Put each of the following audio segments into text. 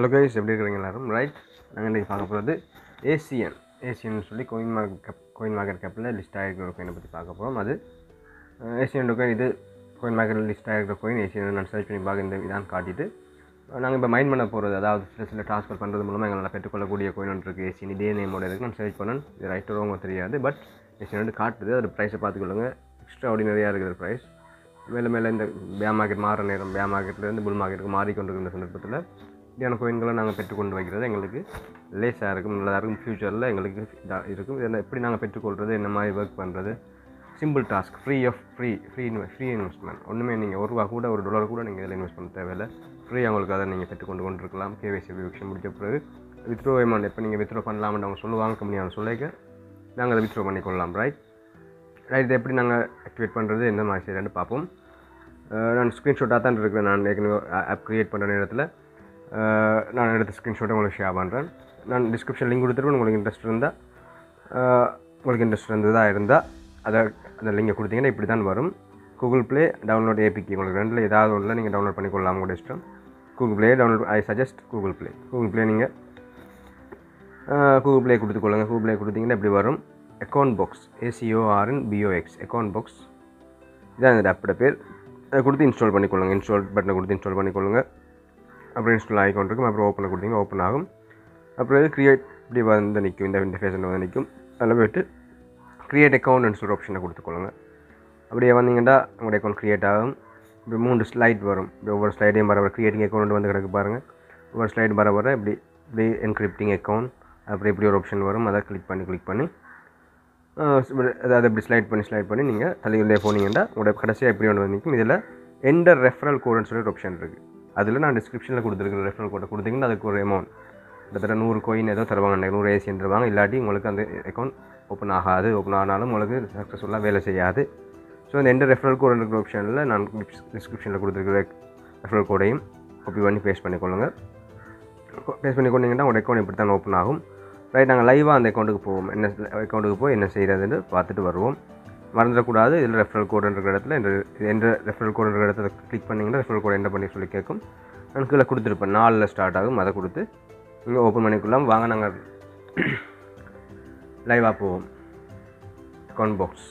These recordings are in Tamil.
ஹலோ கைஸ் எப்படி இருக்கிறீங்க எல்லாரும் ரைட் நாங்கள் இன்றைக்கி பார்க்க போகிறது ஏசியன் ஏசியன் சொல்லி coin market cap coin market கேப்பில் லிஸ்ட் ஆகிருக்கிற ஒரு கோயினை பற்றி பார்க்க போகிறோம் அது ஏசியன் கோயின் இது கோயின் மார்க்கெட்டில் லிஸ்ட் ஆகிருக்கிற கோயின் ஏசியன் நான் சர்ச் பண்ணி பார்க்க இந்த இதான் காட்டிட்டு நாங்கள் இப்போ மைண்ட் பண்ண போகிறது அதாவது சில சில ட்ரான்ஸ்ஃபர் பண்ணுறது மூலமாக எங்களால் பெற்றுக்கொள்ளக்கூடிய கோயின் ஒன்று இருக்குது ஏசியன் இதே நேமோட இருக்குது நான் சர்ச் பண்ணேன் இது ரைட் ரோங்க தெரியாது பட் ஏசியன் வந்து காட்டுது அதோட ப்ரைஸை பார்த்துக்கொள்ளுங்க எக்ஸ்ட்ரா ஆர்டினரியாக இருக்குது ப்ரைஸ் மேலே மேலே இந்த பே மார்க்கெட் மாற நேரம் பே மார்க்கெட்லேருந்து புல் மார்க்கெட்டுக்கு மாறிக்கொண்டிருக்கிற சந்தர்ப்பத்தில் இப்படியான கோயின்களை நாங்கள் பெற்றுக்கொண்டு வைக்கிறது எங்களுக்கு லேஸாக இருக்கும் நல்லதாக இருக்கும் ஃப்யூச்சரில் எங்களுக்கு இதாக இருக்கும் இதில் எப்படி நாங்கள் பெற்றுக்கொள்கிறது என்ன மாதிரி ஒர்க் பண்ணுறது simple task free of free free free investment ஒன்றுமே நீங்கள் ஒரு ரூபா கூட ஒரு டாலர் கூட நீங்கள் இதில் இன்வெஸ்ட் பண்ண தேவையில்லை ஃப்ரீ அவங்களுக்கு அதை நீங்கள் பெற்றுக்கொண்டு கொண்டு இருக்கலாம் கேவைசி விக்ஷன் முடிச்ச பிறகு வித்ரோ அமௌண்ட் எப்போ நீங்கள் வித்ரோ பண்ணலாம்னு அவங்க சொல்லுவாங்க கம்பெனியான சொல்லிக்க நாங்கள் அதை வித்ரோ பண்ணிக்கொள்ளலாம் ரைட் ரைட் இதை எப்படி நாங்கள் ஆக்டிவேட் பண்ணுறது எந்த மாதிரி செய்யறேன்னு பார்ப்போம் அஹ் நான் ஸ்க்ரீன்ஷாட்டாக தான் இருக்கிறேன் நான் ஏற்கனவே ஆப் க்ரியேட் பண்ணுற நேரத்தில் அஹ் நான் எடுத்த ஸ்க்ரீன்ஷாட்டை உங்களுக்கு ஷேர் பண்ணுறேன் நான் டிஸ்கிரிப்ஷன் லிங்க் கொடுத்துருவேன் உங்களுக்கு இன்ட்ரெஸ்ட் இருந்தால் அஹ் உங்களுக்கு இன்ட்ரெஸ்ட் இருந்ததாக இருந்தால் அதை அந்த லிங்கை கொடுத்தீங்கன்னா இப்படி தான் வரும் கூகுள் ப்ளே டவுன்லோட் ஏபிகே உங்களுக்கு ரெண்டில் ஏதாவது ஒன்றில் நீங்கள் டவுன்லோட் பண்ணிக்கொள்ளலாம் உங்களோட இஷ்டம் Google Play download I suggest Google Play Google Play நீங்கள் கூகுள் ப்ளே கொடுத்துக்கொள்ளுங்க கூகுள் ப்ளே கொடுத்தீங்கன்னா இப்படி வரும் account box ACORN BOX account box இதான் இந்த ஆப்போட பேர் அதை கொடுத்து இன்ஸ்டால் பண்ணிக்கொள்ளுங்க இன்ஸ்டால் பட்டனை கொடுத்து இன்ஸ்டால் பண்ணிக்கொள்ளுங்க அப்புறம் இன்ஸ்டால் ஆகிக்கொண்டிருக்கும் அப்புறம் ஓப்பனை கொடுத்தீங்க ஓப்பன் ஆகும் அப்புறம் இது க்ரியேட் இப்படி வந்து நிற்கும் இந்த இன்டர்ஃபேஸ் வந்து நிற்கும் அதில் போய்ட்டு க்ரியேட் அக்கௌண்ட் சொல்கிற ஆப்ஷனை கொடுத்துக்கொள்ளுங்க அப்படியே வந்தீங்கன்னா உங்களுடைய அக்கௌண்ட் க்ரியேட் ஆகும் இப்படி மூணு ஸ்லைட் வரும் இப்படி ஒவ்வொரு ஸ்லைடையும் வர வர க்ரியேட்டிங் அக்கௌண்ட் வந்து கிடக்கு பாருங்கள் ஒவ்வொரு ஸ்லைட் வர வர இப்படி இப்படி என்கிரிப்டிங் அக்கௌண்ட் அப்புறம் இப்படி ஒரு ஆப்ஷன் வரும் அதை கிளிக் பண்ணி கிளிக் பண்ணி அதாவது இப்படி ஸ்லைட் பண்ணி ஸ்லைட் பண்ணி நீங்கள் தலையிலே போனீங்கன்னா உங்களோட கடைசியாக எப்படி ஒன்று வந்து நிற்கும் இதில் எந்த ரெஃபரல் கோடுன்னு சொல்லி ஒரு ஆப்ஷன் இருக்குது அதில் நான் டிஸ்கிரிப்ஷனில் கொடுத்துருக்கிற ரெஃபரல் கோடை கொடுத்தீங்கன்னா அதுக்கு ஒரு அமௌண்ட் கிட்டத்தட்ட நூறு கோயின் ஏதோ தருவாங்க நினைக்கிறேன். நூறு ஏசியன் தருவாங்க இல்லாட்டி உங்களுக்கு அந்த அக்கௌண்ட் ஓப்பன் ஆகாது ஓப்பன் ஆனாலும் உங்களுக்கு சக்ஸஸ்ஃபுல்லாக வேலை செய்யாது ஸோ இந்த எந்த ரெஃபரல் கோடு இருக்கிற ஆப்ஷனில் நான் டிஸ்கிரிப்ஷனில் கொடுத்துருக்கிற ரெஃபரல் கோடையும் காப்பி பண்ணி பேஸ்ட் பண்ணிக்கொள்ளுங்க பேஸ்ட் பண்ணி கொண்டீங்கன்னா உங்கள் அக்கௌண்ட் இப்படி தான் ஓப்பன் ஆகும் ரைட் நாங்கள் லைவாக அந்த அக்கௌண்ட்டுக்கு போவோம் என்ன அக்கௌண்ட்டுக்கு போய் என்ன செய்கிறதுன்னு பார்த்துட்டு வருவோம் மறந்துடக்கூடாது இதில் ரெஃபரல் கோடு இருக்கிற இடத்துல இந்த எந்த ரெஃபரல் கோடு இருக்கிற இடத்துல கிளிக் பண்ணிங்கன்னா ரெஃபரல் கோடு என்ன பண்ணி சொல்லி கேட்கும் நான் கீழே கொடுத்துருப்பேன் நாலில் ஸ்டார்ட் ஆகும் அதை கொடுத்து நீங்கள் ஓப்பன் பண்ணிக்கலாம் வாங்க நாங்கள் லைவாக போவோம் அக்கௌண்ட் பாக்ஸ்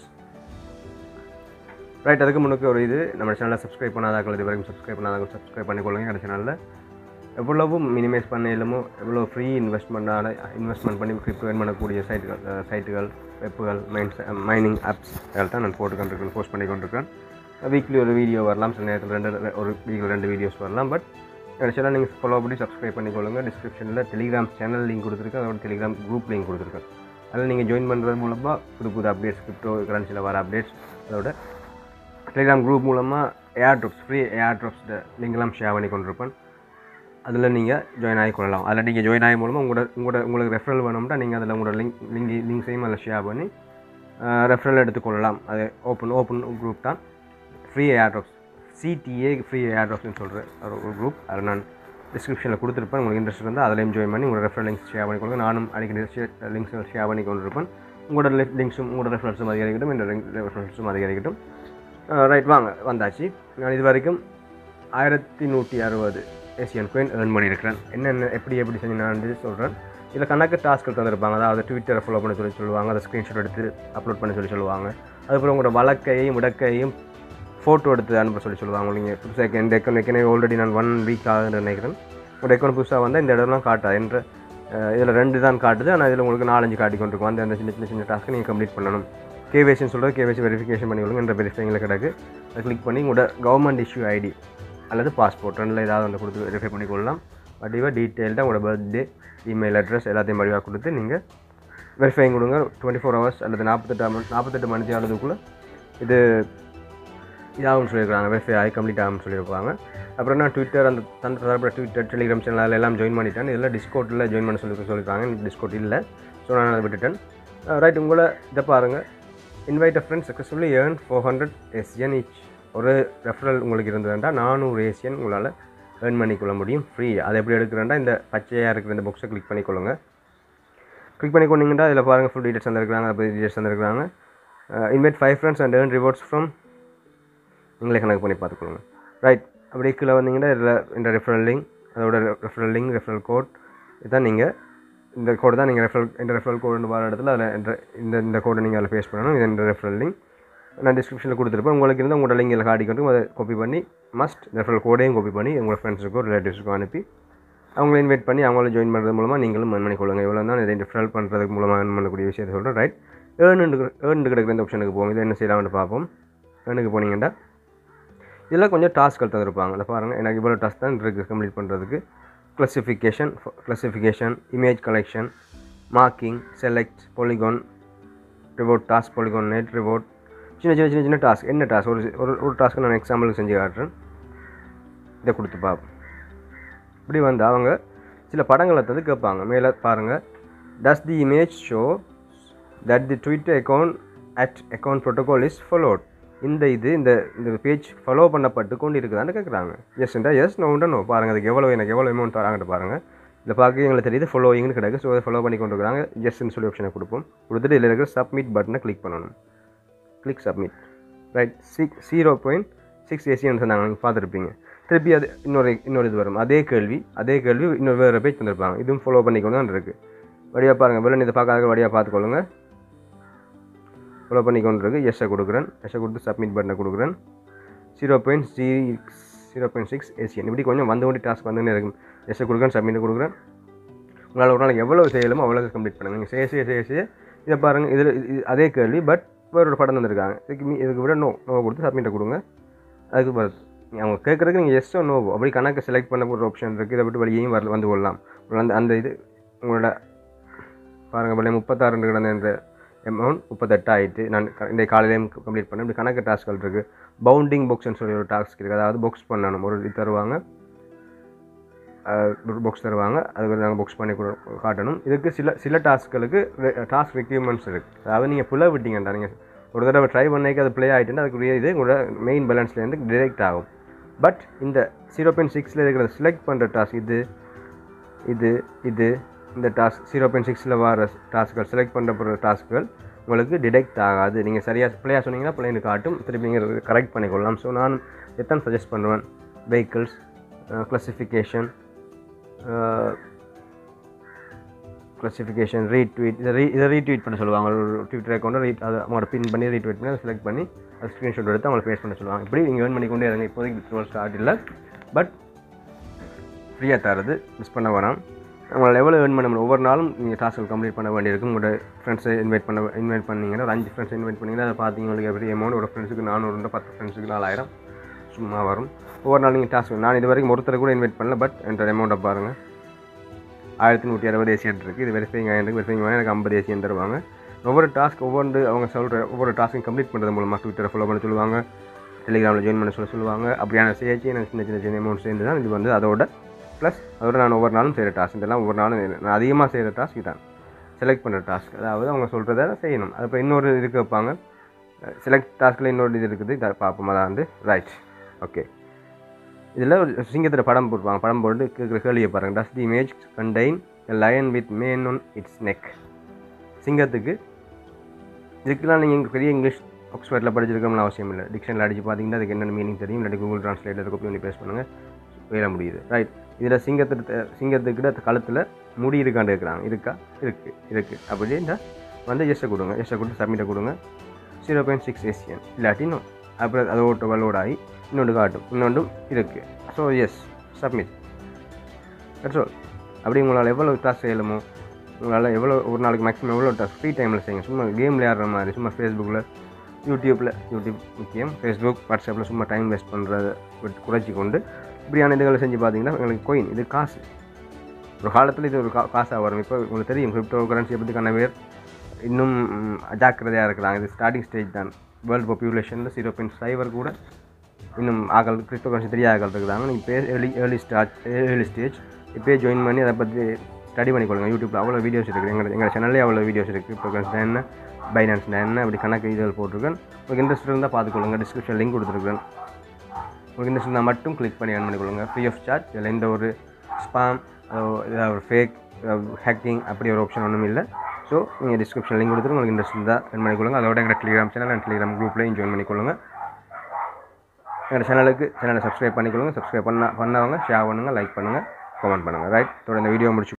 ரைட் அதுக்கு முன்னுக்கு ஒரு இது நம்ம சேனலை சப்ஸ்கிரைப் பண்ணாதாக்கள் இது வரைக்கும் சப்ஸ்கிரைப் பண்ணாதாக்கள் சப்ஸ்கிரைப் பண்ணிக்கொள்ளுங்க எங்கள் சேனலில் எவ்வளவு மினிமைஸ் பண்ண இல்லாமோ எவ்வளோ ஃப்ரீ இன்வெஸ்ட்மெண்ட்டால் இன்வெஸ்ட்மெண்ட் பண்ணி கிரிப்டோ earn பண்ணக்கூடிய சைட்டுகள் சைட்டுகள் வெப்புகள் மைன் மைனிங் ஆப்ஸ் அதெல்லாம் தான் நான் போட்டுக்கொண்டிருக்கேன் போஸ்ட் பண்ணிக்கொண்டிருக்கேன் வீக்லி ஒரு வீடியோ வரலாம் சில நேரத்தில் ரெண்டு ஒரு வீக்கில் ரெண்டு வீடியோஸ் வரலாம் பட் என்னோட சேனல் நீங்கள் ஃபாலோ பண்ணி சப்ஸ்கிரைப் பண்ணிக்கொள்ளுங்க டிஸ்கிரிப்ஷனில் டெலிகிராம் சேனல் லிங்க் கொடுத்துருக்கேன் அதோட டெலிகிராம் குரூப் லிங்க் கொடுத்துருக்கேன் அதில் நீங்கள் ஜாயின் பண்ணுறது மூலமாக புது புது அப்டேட்ஸ் கிரிப்டோ கரன்சியில் வர அப்டேட்ஸ் அதோட டெலிகிராம் குரூப் மூலமாக airdrops free airdrops லிங்க்லாம் ஷேர் பண்ணி கொண்டிருப்பேன் அதில் நீங்கள் ஜாயின் ஆகி கொள்ளலாம் அதில் நீங்கள் ஜாயின் ஆகி மூலமாக உங்களோட உங்களோட உங்களுக்கு ரெஃபரல் வேணும்னா நீங்கள் அதில் உங்களோட லிங்க் லிங்க் லிங்க்ஸையும் அதில் ஷேர் பண்ணி ரெஃபரல் எடுத்துக்கொள்ளலாம் அது ஓப்பன் ஓப்பன் குரூப் தான் free airdrops CDA free ஏர் ட்ராப்ஸ்னு சொல்கிற ஒரு குரூப் அதில் நான் டிஸ்கிரிப்ஷனில் கொடுத்துருப்பேன் உங்களுக்கு இன்ட்ரெஸ்ட் இருந்தால் அதிலையும் ஜாயின் பண்ணி உங்களோட ரெஃபரல் லிங்க்ஸ் ஷேர் பண்ணிக்கொள்ளுங்க நானும் அடிக்கடி லிங்க்ஸ் ஷேர் பண்ணி கொண்டிருப்பேன் உங்களோட லிங்க்ஸும் உங்களோட ரெஃபரன்ஸும் அதிகரிக்கட்டும் இந்த ரெஃபரன்ஸும் அதிகரிக்கட்டும் ரைட் வாங்க வந்தாச்சு நான் இது வரைக்கும் ஆயிரத்தி நூற்றி அறுபது ஏசியன் கோயின் ஏர்ன் பண்ணியிருக்கிறேன் என்னென்ன எப்படி எப்படி செஞ்சு நான் சொல்கிறேன் இதில் கணக்கு டாஸ்க்கள் தந்திருப்பாங்க அதாவது ட்விட்டரை ஃபாலோ பண்ண சொல்லி சொல்லுவாங்க அதை ஸ்க்ரீன்ஷாட் எடுத்து அப்லோட் பண்ண சொல்லி சொல்லுவாங்க அதுக்கப்புறம் உங்களோட வழக்கையும் முடக்கையும் ஃபோட்டோ எடுத்து அனுப்ப சொல்லி சொல்லுவாங்க நீங்கள் புதுசாக இந்த அக்கௌண்ட் ஏற்கனவே ஆல்ரெடி நான் ஒன் வீக் ஆகுதுன்னு நினைக்கிறேன் உங்களோட அக்கௌண்ட் புதுசாக வந்தால் இந்த இடம்லாம் காட்டாது என்ற இதில் ரெண்டு தான் காட்டுது ஆனால் இதில் உங்களுக்கு நாலஞ்சு காட்டி கொண்டிருக்கும் அந்த அந்த சின்ன சின்ன சின்ன டாஸ்க்கு நீங்கள் கம்ப்ளீட் பண்ணணும் கேவிசின்னு சொல்கிறது கேவிசி வெரிஃபிகேஷன் பண்ணி விடுங்க என்ற வெரிஃபைங்கில் கிடக்கு அதை கிளிக் பண்ணி உங்களோட கவர்மெண்ட் இஷ்யூ ஐடி அல்லது பாஸ்போர்ட் ரெண்டில் ஏதாவது வந்து கொடுத்து வெரிஃபை பண்ணிக்கொள்ளலாம் வடிவாக டீட்டெயில்டாக உங்களோட பர்த்டே இமெயில் அட்ரஸ் எல்லாத்தையும் வடிவாக கொடுத்து நீங்கள் வெரிஃபைங் கொடுங்க டுவெண்ட்டி ஃபோர் ஹவர்ஸ் அல்லது நாற்பத்தெட்டு மணி நாற்பத்தெட்டு மணி நேரத்துக்குள்ளே இது இதாகும்னு சொல்லியிருக்காங்க வெரிஃபை ஆகி கம்ப்ளீட் ஆகும்னு சொல்லியிருப்பாங்க அப்புறம் நான் ட்விட்டர் அந்த தந்த தரப்பட்ட ட்விட்டர் டெலிகிராம் சேனல் எல்லாம் ஜாயின் பண்ணிட்டேன் இதில் டிஸ்கோட்டில் ஜாயின் பண்ண சொல்லி சொல்லியிருக்காங்க டிஸ்கோட் இல்லை ஸோ நான் அதை விட்டுட்டேன் ரைட் உங்களை இதை பாருங்கள் invite a friend successfully earn four hundred SN each ஒரு ரெஃபரல் உங்களுக்கு இருந்ததுண்டா நானூறு ஏசியன் உங்களால் ஏர்ன் பண்ணிக்கொள்ள முடியும் ஃப்ரீ அதை எப்படி எடுக்கிறேன்டா இந்த பச்சையாக இருக்கிற இந்த பாக்ஸை கிளிக் பண்ணிக்கொள்ளுங்க கிளிக் பண்ணி கொண்டீங்கன்னா இதில் பாருங்கள் ஃபுல் டீட்டெயில்ஸ் வந்துருக்காங்க அதை பற்றி டீட்டெயில்ஸ் வந்துருக்காங்க invite five friends and earn rewards from நீங்களே கணக்கு பண்ணி பார்த்துக்கொள்ளுங்க ரைட் அப்படியே கீழே வந்தீங்கன்னா இதில் இந்த ரெஃபரல் லிங்க் அதோட ரெஃபரல் லிங்க் ரெஃபரல் கோட் இதான் நீங்கள் இந்த கோடு தான் நீங்கள் ரெஃபரல் இந்த ரெஃபரல் கோடு வர இடத்துல அதில் இந்த இந்த கோடை நீங்கள் அதில் பேஸ்ட் பண்ணணும் இது இந்த ரெஃபரல் லிங்க் நான் டிஸ்கிரிப்ஷனில் கொடுத்துருப்பேன் உங்களுக்கு இருந்தால் உங்களோட லிங்க் இதில் காட்டிக்கொண்டு அதை காப்பி பண்ணி மஸ்ட் ரெஃபரல் கோடையும் காப்பி பண்ணி உங்களோட ஃப்ரெண்ட்ஸுக்கோ ரிலேட்டிவ்ஸுக்கோ அனுப்பி அவங்கள இன்வைட் பண்ணி அவங்கள ஜாயின் பண்ணுறது மூலமாக நீங்களும் earn பண்ணிக்கொள்ளுங்க இவ்வளோ தான் இதை ரெஃபரல் பண்ணுறதுக்கு மூலமாக earn பண்ணக்கூடிய விஷயத்தை சொல்கிறேன் ரைட் ஏர்னு ஏர்னு கிடக்கிற இந்த ஆப்ஷனுக்கு போவோம் இதை என்ன செய்யலாம்னு பார்ப்போம் ஏர்னுக்கு போனீங்கன்னா இதில் கொஞ்சம் டாஸ்க்கள் தந்திருப்பாங்க அதை பாருங்கள் எனக்கு இவ்வளோ டாஸ்க் தான் இருக்குது கம்ப்ளீட் பண்ணுறதுக்கு classification classification image collection marking select polygon reward task polygon net reward சின்ன சின்ன சின்ன சின்ன டாஸ்க் என்ன டாஸ்க் ஒரு ஒரு ஒரு டாஸ்க்கு நான் எக்ஸாம்பிளுக்கு செஞ்சு காட்டுறேன் இதை கொடுத்து பார்ப்போம் இப்படி வந்து அவங்க சில படங்களை தந்து கேட்பாங்க மேலே பாருங்கள் does the image show that the Twitter account at account protocol is followed இந்த இது இந்த இந்த பேஜ் ஃபாலோ பண்ணப்பட்டு கொண்டு இருக்குதான்னு கேட்குறாங்க எஸ்ண்டா எஸ் நோ உண்டா நோ பாருங்கள் அதுக்கு எவ்வளோ எனக்கு எவ்வளோ அமௌண்ட் தராங்கன்னு பாருங்கள் இதில் பார்க்க எங்களுக்கு தெரியுது ஃபாலோயிங்னு கிடக்கு ஸோ அதை ஃபாலோ பண்ணி கொண்டு இருக்கிறாங்க எஸ்ன்னு சொல்லி ஆப்ஷனை கொடுப்போம் கொடுத்துட்டு இதில் இருக்கிற சப்மிட் பட்டனை கிளிக் பண்ணணும் click submit right six zero point six ஏசின்னு சொன்னாங்க நீங்கள் பார்த்துருப்பீங்க திருப்பி அது இன்னொரு இன்னொரு இது வரும் அதே கேள்வி அதே கேள்வி இன்னொரு வேறு பேஜ் தந்திருப்பாங்க இதுவும் ஃபாலோ பண்ணிக்கொண்டு தான் இருக்குது வழியாக பாருங்கள் வெளில இதை பார்க்காத வழியாக பார்த்துக்கொள்ளுங்க ஃபாலோ பண்ணிக்கொண்டு இருக்கு எஸ்ஸை கொடுக்குறேன் எஸ்ஸை கொடுத்து சப்மிட் பட்டனை கொடுக்குறேன் zero point six zero point six ஏசியன் இப்படி கொஞ்சம் வந்து கொண்டு டாஸ்க் வந்துன்னு இருக்கும் எஸ்ஸை கொடுக்குறேன் சப்மிட் கொடுக்குறேன் உங்களால் ஒரு நாளைக்கு எவ்வளோ செய்யலுமோ அவ்வளோ கம்ப்ளீட் பண்ணுங்க நீங்கள் செய்ய செய்ய செய்ய செய்ய இதை பாருங்கள் இதில் இது அதே கேள்வி பட் வேற ஒரு படம் தந்திருக்காங்க இதுக்கு மீ இதுக்கு விட நோ நோ கொடுத்து சப்மிட்டை கொடுங்க அதுக்கு வருது அவங்க கேட்குறதுக்கு நீங்கள் எஸ்ஸோ நோவோ அப்படி கணக்கு செலக்ட் பண்ண ஒரு ஆப்ஷன் இருக்குது இதை விட்டு வெளியேயும் வர வந்து கொள்ளலாம் அந்த அந்த இது உங்களோட பாருங்கள் வெளியே முப்பத்தாறு கிடந்த இந்த அமௌண்ட் முப்பத்தெட்டு ஆயிட்டு நான் க- இந்த காலையிலேயும் கம்ப்ளீட் பண்ணேன் இப்படி கணக்கு டாஸ்க்கள் இருக்குது பவுண்டிங் பாக்ஸ்னு சொல்லி ஒரு டாஸ்க் இருக்குது அதாவது பாக்ஸ் பண்ணணும் ஒரு இது தருவாங்க பாக்ஸ் தருவாங்க அதுக்கு நாங்கள் பாக்ஸ் பண்ணி கொடு காட்டணும் இதுக்கு சில சில டாஸ்க்களுக்கு டாஸ்க் ரெக்யூர்மெண்ட்ஸ் இருக்குது அதாவது நீங்கள் புள்ள விட்டீங்கண்டா நீங்கள் ஒரு தடவை ட்ரை பண்ணிக்க அது ப்ளே ஆகிட்டுன்னா அதுக்குரிய இது உங்களோட மெயின் பேலன்ஸ்லேருந்து டிரெக்ட் ஆகும் பட் இந்த ஜீரோ பாயிண்ட் சிக்ஸில் இருக்கிற செலக்ட் பண்ணுற டாஸ்க் இது இது இது இந்த டாஸ்க் ஜீரோ பாயிண்ட் சிக்ஸில் வர டாஸ்க்கள் செலக்ட் பண்ணுற டாஸ்க்குகள் உங்களுக்கு டிடெக்ட் ஆகாது நீங்கள் சரியாக பிள்ளையாக சொன்னீங்கன்னா பிள்ளைங்க காட்டும் திருப்பி நீங்கள் கரெக்ட் பண்ணிக்கொள்ளலாம் ஸோ நான் எத்தனை சஜஸ்ட் பண்ணுவேன் வெஹிக்கிள்ஸ் கிளாசிஃபிகேஷன் கிளாசிஃபிகேஷன் ரீட்வீட் இதை ரீ இதை ரீட்வீட் பண்ண சொல்லுவாங்க ஒரு ட்விட்டர் அக்கௌண்ட்டை ரீட் அதை அவங்களோட பின் பண்ணி ரீட்வீட் பண்ணி அதை செலக்ட் பண்ணி அதை ஸ்க்ரீன்ஷாட் எடுத்து அவங்களை பேஸ்ட் பண்ண சொல்லுவாங்க இப்படி நீங்கள் ஏர்ன் பண்ணிக்கொண்டே இருங்க இப்போதைக்கு ஸ்டார்ட் இல்லை பட் ஃப்ரீயாக தரது மிஸ் பண்ண வேணாம் உங்களால் எவ்வளோ ஏர்ன் பண்ண முடியும் ஒவ்வொரு நாளும் நீங்கள் டாஸ்க் கம்ப்ளீட் பண்ண வேண்டியிருக்கும் உங்களோட ஃப்ரெண்ட்ஸை இன்வைட் பண்ண இன்வைட் பண்ணீங்கன்னா ஒரு அஞ்சு ஃப்ரெண்ட்ஸ் இன்வைட் பண்ணிங்கன்னா அதை பார்த்தீங்க உங்களுக்கு எப்படி அமௌண்ட் ஒரு ஃப்ரெண்ட்ஸுக்கு நானூறு பத்து ஃப்ரெண்ட்ஸுக்கு நாலாயிரம் சும்மா வரும் ஒவ்வொரு நாள் நீங்கள் டாஸ்க் நான் இது வரைக்கும் ஒருத்தர் கூட இன்வைட் பண்ணல பட் என்ற அமௌண்ட்டை பாருங்கள் ஆயிரத்தி நூற்றி அறுபது ஏசியன் இருக்குது இது வெரிஃபைங் ஆயிருக்கு வெரிஃபைங் வேணால் எனக்கு ஐம்பது ஏசியன் தருவாங்க ஒவ்வொரு டாஸ்க் ஒவ்வொன்று அவங்க சொல்கிற ஒவ்வொரு டாஸ்க்கையும் கம்ப்ளீட் பண்ணுறது மூலமாக ட்விட்டரை ஃபாலோ பண்ண சொல்லுவாங்க டெலிகிராமில் ஜாயின் பண்ண சொல்ல சொல்லுவாங்க அப்படியான சிஹெச்சி எனக்கு சின்ன சின்ன சின்ன அமௌண்ட் சேர்ந்து தான் இது வந்து அதோட ப்ளஸ் அதோட நான் ஒவ்வொரு நாளும் செய்கிற டாஸ்க் இதெல்லாம் ஒவ்வொரு நாளும் நான் அதிகமாக செய்கிற டாஸ்க் இதான் செலக்ட் பண்ணுற டாஸ்க் அதாவது அவங்க சொல்கிறத செய்யணும் அது இப்போ இன்னொரு இதுக்கு வைப்பாங்க செலக்ட் டாஸ்கில் இன்னொரு இது இருக்குது இதை பார்ப்போம் அதான் வந்து ரைட் ஓகே இதில் ஒரு சிங்கத்தில் படம் போட்டுருப்பாங்க படம் போட்டு கேட்குற கேள்வியை பாருங்கள் does the image contain a lion with man on it's neck சிங்கத்துக்கு இதுக்கெல்லாம் நீங்கள் பெரிய இங்கிலீஷ் ஆக்ஸ்ஃபோர்டில் படிச்சிருக்கணும்னு அவசியம் இல்லை டிக்ஷனில் அடித்து பார்த்தீங்கன்னா அதுக்கு என்னென்ன மீனிங் தெரியும் இல்லாட்டி கூகுள் ட்ரான்ஸ்லேட்டர் காப்பி பண்ணி பேஸ் பண்ணுங்கள் வேற முடியுது ரைட் இதில் சிங்கத்துக்கு சிங்கத்துக்கிட்ட கழுத்தில் முடி இருக்காண்டு இருக்கிறாங்க இருக்கா இருக்குது இருக்குது அப்படின்னா வந்து எஸ்ஸை கொடுங்க எஸ்ஸை கொடுத்து சப்மிட்டை கொடுங்க ஜீரோ பாயிண்ட் சிக்ஸ் ஏசியன் இல்லாட்டி இன்னும் அப்புறம் அது ஓட்ட லோட் ஆகி இன்னொன்று காட்டும் இன்னொன்றும் இருக்குது so yes submit that's all அப்படி உங்களால் எவ்வளோ டாஸ்க் செய்யலுமோ உங்களால் எவ்வளோ ஒரு நாளைக்கு மேக்ஸிமம் எவ்வளோ டாஸ்க் ஃப்ரீ டைமில் செய்யுங்க சும்மா கேம் விளையாடுற மாதிரி சும்மா ஃபேஸ்புக்கில் யூடியூப்பில் யூடியூப் முக்கியம் ஃபேஸ்புக் வாட்ஸ்அப்பில் சும்மா டைம் வேஸ்ட் பண்ணுறத விட்டு குறைச்சி கொண்டு இப்படியான இதுகளை செஞ்சு பார்த்தீங்கன்னா உங்களுக்கு கோயின் இது காசு ஒரு காலத்தில் இது ஒரு கா காசாக வரும் இப்போ உங்களுக்கு தெரியும் கிரிப்டோ கரன்சியை பற்றி கண்ண பேர் இன்னும் ம், அஜாக்கிரதையாக இருக்கிறாங்க இது ஸ்டார்டிங் ஸ்டேஜ் தான் வேர்ல்டு பாப்புலேஷனில் ஜீரோ பாயிண்ட் ஃபைவர் கூட இன்னும் ஆகல் கிறிஸ்டோ கரன்சி தெரியாத ஆகல் இருக்கிறாங்க நீங்கள் இப்போ early early start early stage இப்போயே ஜாயின் பண்ணி அதை பற்றி ஸ்டடி பண்ணிக்கொள்ளுங்க யூடியூப்பில் அவ்வளோ வீடியோஸ் இருக்குது எங்கள் எங்கள் சேனல்லே அவ்வளோ வீடியோஸ் இருக்குது கிரிப்டோ கரன்சி என்ன பைனான்ஸ் என்ன அப்படி கணக்கு இதுகள் போட்டிருக்கேன் உங்களுக்கு இன்ட்ரெஸ்ட் இருந்தால் பார்த்துக்கொள்ளுங்க டிஸ்கிரிப்ஷன் லிங்க் கொடுத்துருக்கேன் உங்களுக்கு இன்ட்ரெஸ்ட் இருந்தால் மட்டும் கிளிக் பண்ணி earn பண்ணிக்கொள்ளுங்க ஃப்ரீ ஆஃப் சார்ஜ் இதில் எந்த ஒரு ஸ்பாம் ஏதாவது ஒரு ஃபேக் ஹேக்கிங் அப்படி ஒரு ஆப்ஷன் ஒன்றும் இல்லை ஸோ நீங்கள் டிஸ்கிரிப்ஷன் லிங்க் கொடுத்துட்டு உங்களுக்கு இன்ட்ரெஸ்ட் இருந்தால் earn பண்ணிக்கொள்ளுங்க அதோட எங்கள் டெலிகிராம் சேனல் அண்ட் டெலிகிராம் குரூப்லையும் ஜாயின் பண்ணிக்கொள்ளுங்க எங்கள் சேனலுக்கு சேனலை சப்ஸ்கிரைப் பண்ணிக்கொள்ளுங்க சப்ஸ்கிரைப் பண்ண பண்ணவங்க ஷேர் பண்ணுங்கள் லைக் பண்ணுங்கள் கமெண்ட் பண்ணுங்கள் ரைட் தொடர்ந்து வீடியோ முடிச்சு